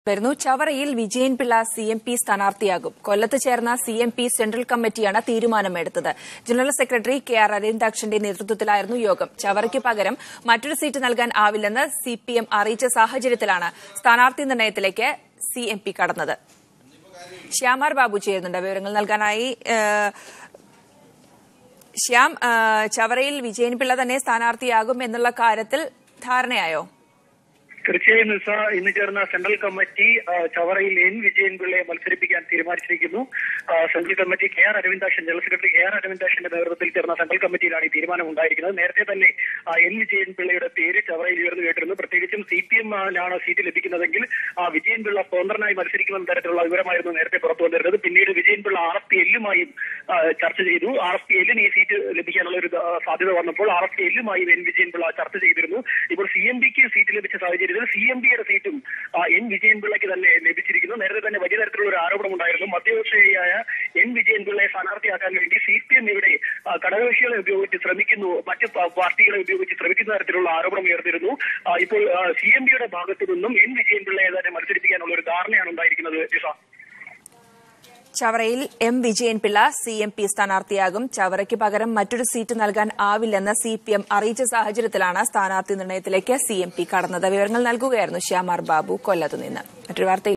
വരുന്നു ചവറയിൽ Vijayan Pillai C M P സ്ഥാനാർത്ഥിയാകും കൊല്ലത്ത് ചേർന്ന സി എം പി സെൻട്രൽ കമ്മിറ്റിയാണ് തീരുമാനമെടുത്തത് ജനറൽ സെക്രട്ടറി കെ ആർ അരവിന്ദാക്ഷന്റെ നേതൃത്വത്തിലായിരുന്നു യോഗം ചവറയ്ക്ക് പകരം മറ്റൊരു സീറ്റ് നൽകാൻ ആവില്ലെന്ന് സി പി എം അറിയിച്ച സാഹചര്യത്തിലാണ് സ്ഥാനാർത്ഥി നിർണയത്തിലേക്ക് സി എം പി കടന്നത് ശ്യാമാർ ബാബു ചേരുന്നുണ്ട് വിവരങ്ങൾ നൽകാനായി ഏഹ്, ശ്യാം ഏഹ്, ചവറയിൽ വിജയൻ പിള്ള തന്നെ സ്ഥാനാർത്ഥിയാകും എന്നുള്ള കാര്യത്തിൽ ധാരണയായോ തീർച്ചയായും നിസ ഇന്ന് ചേർന്ന സെൻട്രൽ കമ്മിറ്റി ആ, ചവറയിൽ എൻ വിജയൻപിള്ളയെ മത്സരിപ്പിക്കാൻ തീരുമാനിച്ചിരിക്കുന്നു ആ, central committee K R Aravindakshan general secretary K R അരവിന്ദാക്ഷന്റെ നേതൃത്വത്തിൽ ചേർന്ന സെൻട്രൽ കമ്മിറ്റിയിലാണ് ഈ തീരുമാനം ഉണ്ടായിരിക്കുന്നത് നേരത്തെ തന്നെ ആ, എൻ വിജയൻപിള്ളയുടെ പേര് ചവറയിൽ ഉയർന്നു കേട്ടിരുന്നു പ്രത്യേകിച്ചും സി പി എമ്മിനാണ് സീറ്റ് ലഭിക്കുന്നതെങ്കിൽ ആ, വിജയൻപിള്ള സ്വതന്ത്രനായി മത്സരിക്കുമെന്ന തരത്തിലുള്ള വിവരമായിരുന്നു നേരത്തെ പുറത്തു വന്നിരുന്നത് പിന്നീട് വിജയൻപിള്ള ആർ എഫ് പി എല്ലുമായും ആ, ചർച്ച ചെയ്തു ആർ എഫ് പി എല്ലിന് ഈ സീറ്റ് ലഭിക്കാനുള്ള ഒരു ആ, സാധ്യത വന്നപ്പോൾ R F P എല്ലുമായും N Vijayan Pillai ചർച്ച ചെയ്തിരുന്നു ഇപ്പോൾ സി എം പിക്ക് സീറ്റ് ലഭിച്ച സാഹചര്യത്തിൽ സി എം പിയുടെ സീറ്റും ആ, എൻ വിജയൻപിള്ളയ്ക്ക് തന്നെ ലഭിച്ചിരിക്കുന്നു നേരത്തെ തന്നെ വലിയ തരത്തിലുള്ള ഒരു ആരോപണം ഉണ്ടായിരുന്നു മധ്യവർഷയായ എൻ വിജയൻപിള്ളയെ സ്ഥാനാർത്ഥിയാക്കാൻ വേണ്ടി സി പി എം ഇവിടെ ആ, ഘടകകക്ഷികളെ ഉപയോഗിച്ച് ശ്രമിക്കുന്നു മറ്റ് പ- പാർട്ടികളെ ഉപയോഗിച്ച് ശ്രമിക്കുന്ന തരത്തിലുള്ള ആരോപണം ഉയർന്നിരുന്നു ആ, ഇപ്പോൾ സി എം പിയുടെ ഭാഗത്തു നിന്നും എൻ വിജയൻപിള്ളയെ തന്നെ മത്സരിപ്പിക്കാനുള്ള ഒരു ധാരണയാണ് ഉണ്ടായിരിക്കുന്നത് Jisha ചവറയിൽ M Vijayan Pillai C M P സ്ഥാനാർത്ഥിയാകും ചവറയ്ക്ക് പകരം മറ്റൊരു സീറ്റ് നൽകാൻ ആവില്ലെന്ന് സി പി എം അറിയിച്ച സാഹചര്യത്തിലാണ് സ്ഥാനാർത്ഥി നിർണയത്തിലേക്ക് സി എം പി കടന്നത് വിവരങ്ങൾ നൽകുകയായിരുന്നു ശ്യാമാർ ബാബു കൊല്ലത്തുനിന്ന് മറ്റൊരു വാർത്തയിൽ